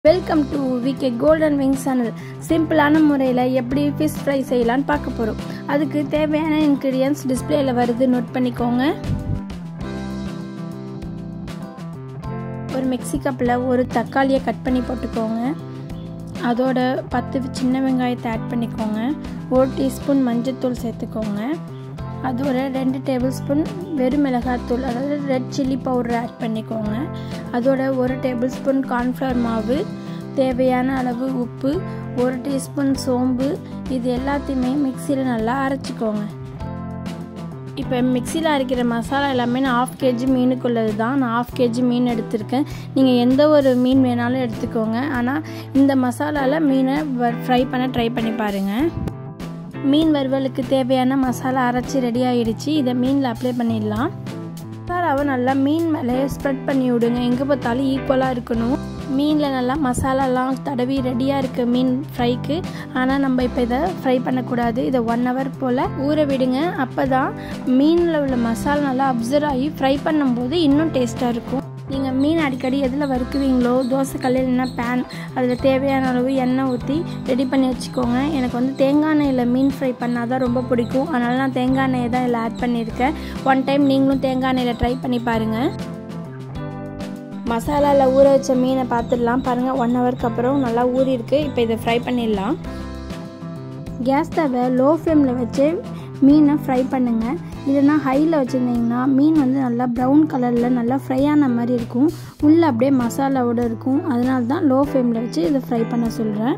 welcome to VK golden wings channel சிம்பிளான முறையில் எப்படி ஃபிஷ் ஃப்ரை செய்யலான்னு பார்க்க போகிறோம் அதுக்கு தேவையான இன்க்ரீடியன்ஸ் டிஸ்பிளேயில் வருது நோட் பண்ணிக்கோங்க ஒரு மிக்சி கப்பில் ஒரு தக்காளியை கட் பண்ணி போட்டுக்கோங்க அதோட பத்து சின்ன வெங்காயத்தை ஆட் பண்ணிக்கோங்க ஒரு டீஸ்பூன் மஞ்சள்தூள் சேர்த்துக்கோங்க அதோட ரெண்டு டேபிள் ஸ்பூன் வெறும் மிளகாத்தூள் அதாவது ரெட் சில்லி பவுடர் ஆட் பண்ணிக்கோங்க அதோட ஒரு டேபிள் ஸ்பூன் கார்ன்ஃப்ளவர் மாவு தேவையான அளவு உப்பு ஒரு டீஸ்பூன் சோம்பு இது எல்லாத்தையுமே மிக்சியில் நல்லா அரைச்சிக்கோங்க இப்போ மிக்சியில் அரைக்கிற மசாலா எல்லாமே நான் ஆஃப் கேஜி மீனுக்குள்ளது தான் நான் ஆஃப் கேஜி மீன் எடுத்திருக்கேன் நீங்கள் எந்த ஒரு மீன் வேணாலும் எடுத்துக்கோங்க ஆனால் இந்த மசாலாவில் மீனை ஃப்ரை பண்ண ட்ரை பண்ணி பாருங்கள் மீன் வறுவலுக்கு தேவையான மசாலா அரைச்சி ரெடி ஆகிடுச்சு இதை மீனில் அப்ளை பண்ணிடலாம் மசாலாவை நல்லா மீன் மேலே ஸ்ப்ரெட் பண்ணி விடுங்க எங்கே பார்த்தாலும் ஈக்குவலாக இருக்கணும் மீனில் நல்லா மசாலாலாம் தடவி ரெடியாக இருக்குது மீன் ஃப்ரைக்கு ஆனால் நம்ம இப்போ இதை ஃப்ரை பண்ணக்கூடாது இதை ஒன் ஹவர் போல் ஊற விடுங்க அப்போ தான் மீனில் உள்ள மசாலா நல்லா அப்சர்வ் ஆகி ஃப்ரை பண்ணும்போது இன்னும் டேஸ்ட்டாக இருக்கும் நீங்கள் மீன் அடிக்கடி எதில் வறுக்குவீங்களோ தோசை கல் இல்லைன்னா பேன் அதில் தேவையான அளவு எண்ணெய் ஊற்றி ரெடி பண்ணி வச்சுக்கோங்க எனக்கு வந்து தேங்காய் எண்ணெயில் மீன் ஃப்ரை பண்ணால் தான் ரொம்ப பிடிக்கும் அதனால நான் தேங்காய் எண்ணெயை தான் இதில் ஆட் பண்ணியிருக்கேன் ஒன் டைம் நீங்களும் தேங்காய் எண்ணெயில் ட்ரை பண்ணி பாருங்கள் மசாலாவில் ஊற வச்ச மீனை பார்த்துடலாம் பாருங்கள் ஒன் ஹவருக்கு அப்புறம் நல்லா ஊறி இருக்குது இப்போ இதை ஃப்ரை பண்ணிடலாம் கேஸ் தவை லோ ஃப்ளேமில் வச்சு மீனை ஃப்ரை பண்ணுங்கள் இல்லைனா ஹையில் வச்சுருந்தீங்கன்னா மீன் வந்து நல்லா ப்ரௌன் கலரில் நல்லா ஃப்ரை ஆன மாதிரி இருக்கும் உள்ளே அப்படியே மசாலாவோடு இருக்கும் அதனால தான் லோ ஃப்ளேமில் வச்சு இதை ஃப்ரை பண்ண சொல்கிறேன்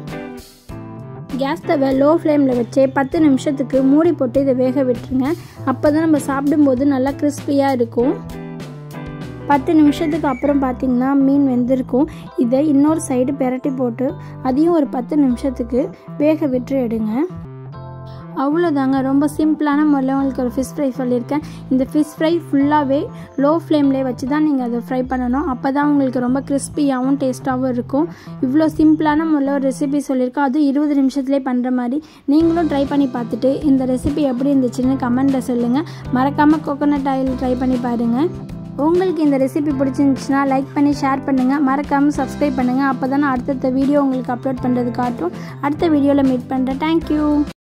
கேஸ் தவை லோ ஃப்ளேமில் வச்சு பத்து நிமிஷத்துக்கு மூடி போட்டு இதை வேக விட்டுருங்க அப்போ தான் நம்ம சாப்பிடும்போது நல்லா கிறிஸ்பியாக இருக்கும் பத்து நிமிஷத்துக்கு அப்புறம் பார்த்திங்கன்னா மீன் வெந்திருக்கும் இதை இன்னொரு சைடு பெரட்டி போட்டு அதையும் ஒரு பத்து நிமிஷத்துக்கு வேக விட்டு எடுங்க அவ்வளோதாங்க ரொம்ப சிம்பிளான முறையில் உங்களுக்கு ஒரு ஃபிஷ் ஃப்ரை சொல்லியிருக்கேன் இந்த ஃபிஷ் ஃப்ரை ஃபுல்லாகவே லோ ஃப்ளேம்லேயே வச்சு தான் நீங்கள் அதை ஃப்ரை பண்ணணும் அப்போ தான் உங்களுக்கு ரொம்ப கிறிஸ்பியாகவும் டேஸ்ட்டாகவும் இருக்கும் இவ்வளோ சிம்பிளான முறையில் ஒரு ரெசிபி சொல்லியிருக்கோம் அதுவும் இருபது நிமிஷத்துலேயே பண்ணுற மாதிரி நீங்களும் ட்ரை பண்ணி பார்த்துட்டு இந்த ரெசிபி எப்படி இருந்துச்சுன்னு கமெண்ட்டில் சொல்லுங்கள் மறக்காமல் கோகோனட் ஆயில் ட்ரை பண்ணி பாருங்கள் உங்களுக்கு இந்த ரெசிபி பிடிச்சிருந்துச்சுன்னா லைக் பண்ணி ஷேர் பண்ணுங்கள் மறக்காமல் சப்ஸ்கிரைப் பண்ணுங்கள் அப்போ தான் அடுத்தடுத்த வீடியோ உங்களுக்கு அப்லோட் பண்ணுறது காட்டும் அடுத்த வீடியோவில் மீட் பண்ணுறேன் தேங்க்யூ